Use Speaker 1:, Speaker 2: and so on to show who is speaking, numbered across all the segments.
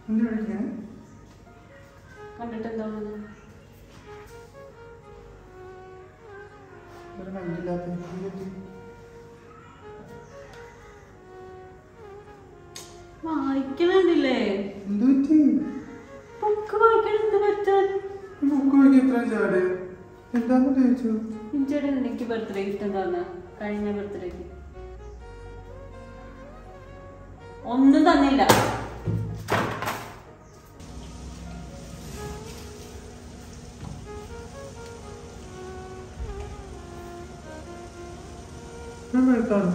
Speaker 1: എന്താ വിളിക്കാൻ
Speaker 2: കണ്ടിട്ട് എന്താ തോന്നുന്നത്?
Speaker 1: ഇവിടെ കണ്ടില്ലാത്ത എന്ത് പറ്റി?
Speaker 2: വായിക്കണില്ലേ
Speaker 1: എന്ത് പറ്റി
Speaker 2: ബുക്ക് വായിക്കണ എന്ത് പറ്റാൻ
Speaker 1: ഈ ബുക്ക് വായിക്കാൻ എത്ര ചാട് എന്താന്ന് ചോദിച്ചു
Speaker 2: ഇഞ്ചയുടെ എനിക്ക് ബർത്ത്ഡേ ഗിഫ്റ്റ് എന്താന്ന് കഴിഞ്ഞ ബർത്ത്ഡേക്ക് ഒന്നും തന്നില്ല
Speaker 1: ഞാൻ മേടിത്താണ്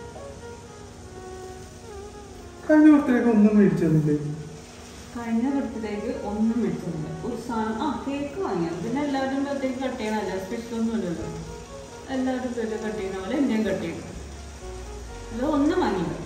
Speaker 1: കഴിഞ്ഞ ബർത്ത്ഡേക്ക് ഒന്നും മേടിച്ചതില്ലേ
Speaker 2: കഴിഞ്ഞ ബർത്ത്ഡേക്ക് ഒന്നും മേടിച്ചില്ല ഒരു സാധനം ആ കേക്ക് വാങ്ങിയത് പിന്നെ എല്ലാവരും ബർത്ത്ഡേക്ക് കട്ട് ചെയ്യണമല്ല സ്പെഷ്യൽ ഒന്നും ഇല്ലല്ലോ എല്ലാവരും ബർത്ത്ഡേ കട്ട് ചെയ്യുന്ന പോലെ എന്റെയും കട്ട് ചെയ്തു അത് ഒന്നും വാങ്ങിയില്ല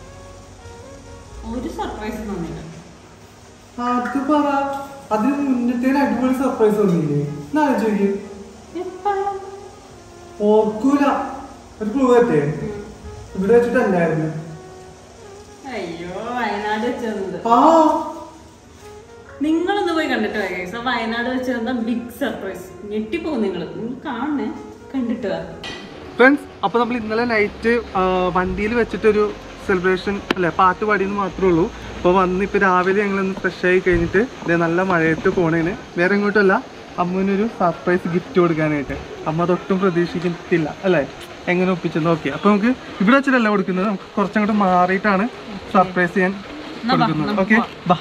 Speaker 2: ഒരു സർപ്രൈസ് തന്നില്ല
Speaker 1: അത് പറ അതിന് മുന്നത്തെ അടിപൊളി സർപ്രൈസ് ഒന്നുമില്ലേ എന്നാ ചോദിക്കും
Speaker 2: എപ്പോഴും
Speaker 1: ഓർക്കൂല ഒരു ക്ലൂ പറ്റേ ഇവിടെ വെച്ചിട്ടല്ലായിരുന്നു
Speaker 2: അയ്യോ വയനാട് വെച്ച് തന്നത്
Speaker 1: ആ
Speaker 2: നിങ്ങളൊന്ന് പോയി കണ്ടിട്ട് വാ guys. ആ വയനാട് വെച്ച് തന്ന ബിഗ് സർപ്രൈസ് ഞെട്ടിപ്പോകും നിങ്ങൾ നിങ്ങൾ കാണണേ കണ്ടിട്ട് വാ
Speaker 1: ഫ്രണ്ട്സ് അപ്പൊ നമ്മൾ ഇന്നലെ നൈറ്റ് വണ്ടിയിൽ വെച്ചിട്ടൊരു സെലിബ്രേഷൻ അല്ലെ പാട്ട് പാടിയെന്ന് മാത്രമേ ഉള്ളൂ അപ്പോൾ വന്ന് ഇപ്പൊ രാവിലെ ഞങ്ങളൊന്ന് ഫ്രഷ് ആയി കഴിഞ്ഞിട്ട് ദേ നല്ല മഴയത്ത് പോണേന് വേറെ എങ്ങോട്ടല്ല അമ്മുവിനൊരു സർപ്രൈസ് ഗിഫ്റ്റ് കൊടുക്കാനായിട്ട് അമ്മ അതൊട്ടും പ്രതീക്ഷിക്കുന്നില്ല അല്ലേ എങ്ങനെ ഒപ്പിച്ചെന്ന് ഓക്കെ അപ്പൊ നമുക്ക് ഇവിടെ വെച്ചിട്ടല്ല കൊടുക്കുന്നത് നമുക്ക് കുറച്ചങ്ങോട്ട് മാറിയിട്ടാണ് സർപ്രൈസ് ചെയ്യാൻ കൊടുക്കുന്നത് ഓക്കെ ബാ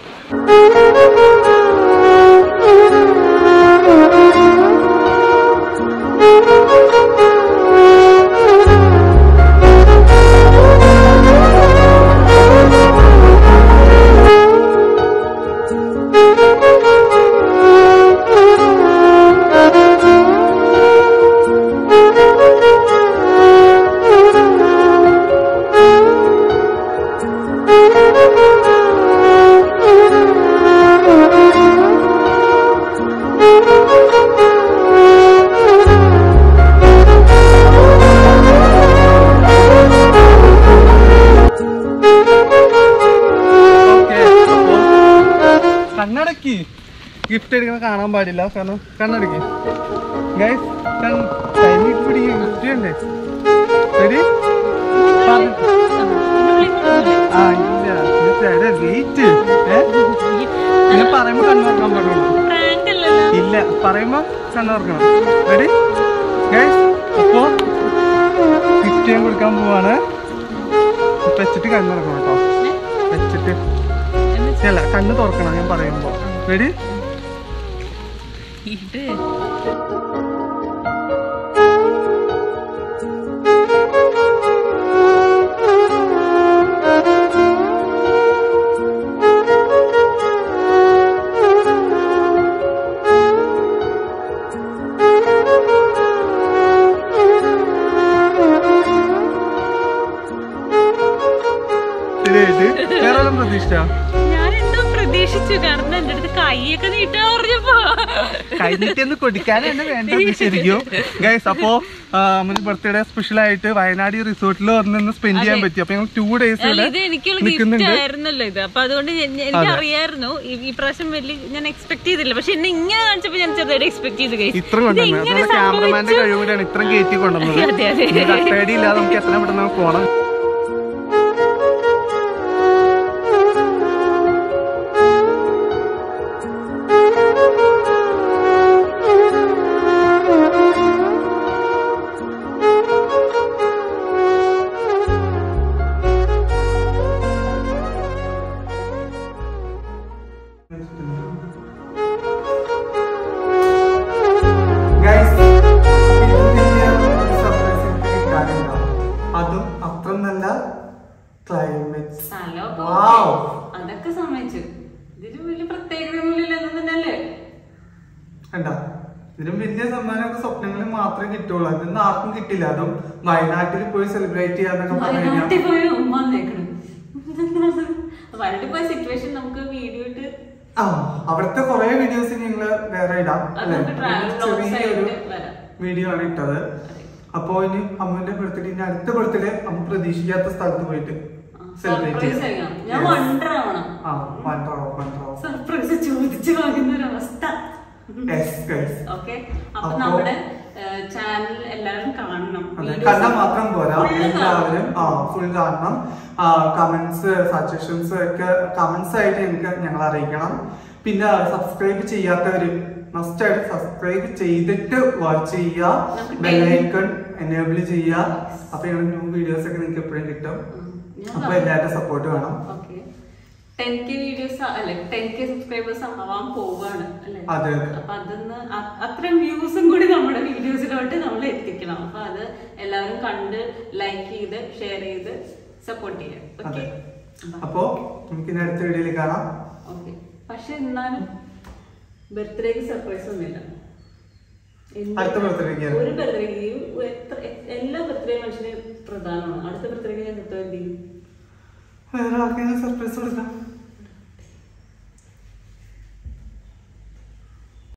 Speaker 1: ഓക്കേ, അപ്പോൾ കണ്ണടക്കി ഗിഫ്റ്റ് എടുക്കണ കാണാൻ പാടില്ല കാരണം കണ്ണടക്കി ഗൈസ് ടൈമിൽ പിടി ഗിഫ്റ്റ് ഉണ്ട് റെഡി ആ ഇല്ല വെയിറ്റ് ഏ പിന്നെ പറയുമ്പോ കണ്ണുറക്കാൻ പാടുള്ളൂ
Speaker 2: പ്രാങ്ക് അല്ലല്ലോ
Speaker 1: ഇല്ല പറയുമ്പോ കണ്ണുറക്കണം റെഡി ഗൈസ് അപ്പോ ഗിഫ്റ്റ് ഞാൻ കൊടുക്കാൻ പോവാണ് വെച്ചിട്ട് കണ്ണുറക്കണം കേട്ടോ വെച്ചിട്ട് അല്ല കണ്ണ് തുറക്കണം ഞാൻ പറയുമ്പോ റെഡി
Speaker 2: ഇത്
Speaker 1: ശരിയായിട്ട് വേറെ വല്ലതും പ്രതീക്ഷിച്ച
Speaker 2: ഞാൻ എന്തോ പ്രതീക്ഷിച്ചു കാരണം എന്റെ അടുത്ത് കൈയൊക്കെ നീട്ടാ പറഞ്ഞപ്പോ
Speaker 1: കഴിഞ്ഞിട്ടൊന്ന് കൊടുക്കാനാണ് വേണ്ടത് ശരിക്കും ഗൈസ് അപ്പോ അമ്മന് ബർത്ത്ഡേ സ്പെഷ്യൽ ആയിട്ട് വയനാട് റിസോർട്ടിൽ വന്ന് സ്പെൻഡ് ചെയ്യാൻ പറ്റി അപ്പൊ ഞങ്ങൾ ടു ഡേയ്സ്
Speaker 2: അല്ല,
Speaker 1: ഇവിടെ
Speaker 2: ഇത് എനിക്കുള്ള ഗിഫ്റ്റ്
Speaker 1: നിൽക്കുന്നുണ്ട്
Speaker 2: ആയിരുന്നല്ലോ ഇത് അപ്പൊ അതുകൊണ്ട് ഞാൻ- എനിക്ക് അറിയായിരുന്നു ഈ- ഈ പ്രാവശ്യം വലിയ ഞാൻ എക്സ്പെക്ട് ചെയ്തില്ല പക്ഷെ എന്നെ ഇങ്ങനെ കാണിച്ചപ്പോ ഞാൻ ചെറുതായിട്ട് എക്സ്പെക്ട് ചെയ്തു കഴിച്ചു
Speaker 1: ഇത്ര കൊണ്ടുവന്നത് അതുകൊണ്ട് ക്യാമറമാന്റെ കഴിവ് കൂടിയാണ് ഇത്രയും കയറ്റി കൊണ്ടുവന്നത്
Speaker 2: അതെ, അതെ.
Speaker 1: കട്ടേടി ഇല്ലാതെ നമുക്ക് എത്രയും പെട്ടെന്ന് നമുക്ക് പോണം Guys, അതും അത്ര നല്ല ക്ലൈമറ്റ്
Speaker 2: സ്ഥലമൊക്കെ
Speaker 1: Wow.
Speaker 2: okay. അതൊക്കെ സമ്മതിച്ചു ഇതിന് വലിയ പ്രത്യേകതയൊന്നുമില്ല എന്ന് തന്നെയല്ലേ
Speaker 1: കണ്ട ഇതിനും വലിയ സമ്മാനമൊക്കെ സ്വപ്നങ്ങളിൽ മാത്രമേ കിട്ടുള്ളൂ അതൊന്നും ആർക്കും കിട്ടില്ല അതും വയനാട്ടിൽ പോയി സെലിബ്രേറ്റ് ചെയ്യാന്നൊക്കെ പറഞ്ഞു
Speaker 2: വയനാട്ടിൽ
Speaker 1: കഴിഞ്ഞാൽ
Speaker 2: പോയി ഉമ്മ വന്നേക്കണ് വയനാട്ടിൽ പോയ സിറ്റുവേഷൻ നമുക്ക് വീഡിയോ ഇട്ട്
Speaker 1: ആ അവിടുത്തെ കുറെ വീഡിയോസ് ഞങ്ങള് വേറെ ഇടാം
Speaker 2: അത്
Speaker 1: അല്ലെ
Speaker 2: നമുക്ക് travel vlogs
Speaker 1: ചെറിയൊരു
Speaker 2: ആയിട്ട് വരാം.
Speaker 1: വീഡിയോ ആണ് ഇട്ടത് അപ്പോ ഇനി അമ്മുവിന്റെ ബർത്ത്ഡേ ഇനി അടുത്ത ബർത്ത്ഡേ അമ്മ പ്രതീക്ഷിക്കാത്ത സ്ഥലത്ത് പോയിട്ട്
Speaker 2: ആ,
Speaker 1: സെലിബ്രേറ്റ്
Speaker 2: സർപ്രൈസ്
Speaker 1: ചെയ്യാം
Speaker 2: ചെയ്യണം ഞാൻ
Speaker 1: Yes.
Speaker 2: വണ്ടർ ആവണം
Speaker 1: ആ വണ്ടറാവും വണ്ടറാവും
Speaker 2: സർപ്രൈസ് ചോദിച്ചു വാങ്ങുന്ന ഒരു അവസ്ഥ
Speaker 1: യെസ് ഗൈസ്
Speaker 2: ഓക്കെ അപ്പൊ
Speaker 1: അപ്പോ-
Speaker 2: നമ്മുടെ ചാനൽ എല്ലാവരും കാണണം
Speaker 1: അതെ
Speaker 2: Videos
Speaker 1: കണ്ടാൽ മാത്രം പോരാ
Speaker 2: full കാണണം.
Speaker 1: എല്ലാവരും ആ ഫുൾ കാണണം കമന്റ്സ് സജഷൻസ് ഒക്കെ കമന്റ്സ് ആയിട്ട് എനിക്ക് ഞങ്ങൾ അറിയിക്കണം പിന്നെ സബ്സ്ക്രൈബ് ചെയ്യാത്തവര് മസ്റ്റ് ആയിട്ട് സബ്സ്ക്രൈബ് ചെയ്തിട്ട് വാച്ച് ചെയ്യുക
Speaker 2: നമുക്ക്
Speaker 1: ബെല്ലൈക്കൺ എനേബിൾ ചെയ്യുക അപ്പൊ ഞങ്ങളുടെ ന്യൂ വീഡിയോസ് ഒക്കെ നിങ്ങൾക്ക് എപ്പോഴും കിട്ടും
Speaker 2: ഉം. ഞാൻ
Speaker 1: അപ്പൊ എല്ലാവരുടെ സപ്പോർട്ട് വേണം
Speaker 2: ഓക്കെ ടെൻ കെ വീഡിയോസ് അല്ലെ ടെൻ കെ സബ്സ്ക്രൈബേഴ്സ് ആവാൻ പോവാണ് അല്ലെ
Speaker 1: അതെ
Speaker 2: അപ്പൊ അതൊന്ന് അ- അത്രയും വ്യൂസും കൂടി നമ്മുടെ വീഡിയോസിലോട്ട് നമ്മൾ എത്തിക്കണം അപ്പൊ അത് എല്ലാവരും കണ്ട് ലൈക്ക് ചെയ്ത് ഷെയർ ചെയ്ത് സപ്പോർട്ട് ചെയ്യാം ഓക്കെ
Speaker 1: അതെ അപ്പോ നമുക്ക് ഇനി അടുത്ത വീഡിയോയിൽ കാണാം
Speaker 2: ഓക്കെ പക്ഷെ എന്നാലും ബർത്ത്ഡേക്ക് സർപ്രൈസ് ഒന്നുമില്ല എന്ത്
Speaker 1: അടുത്ത birthday-ക്ക്
Speaker 2: ഒരു ബർത്ത്ഡേക്ക് എത്ര എല്ലാ ബർത്ത്ഡേ മനുഷ്യന് പ്രധാനമാണ് അടുത്ത ബർത്ത്ഡേക്ക് ഞാൻ എത്ര എന്ത് ചെയ്യും
Speaker 1: വേറെ ആർക്കെങ്കിലും സർപ്രൈസ് കൊടുക്കാം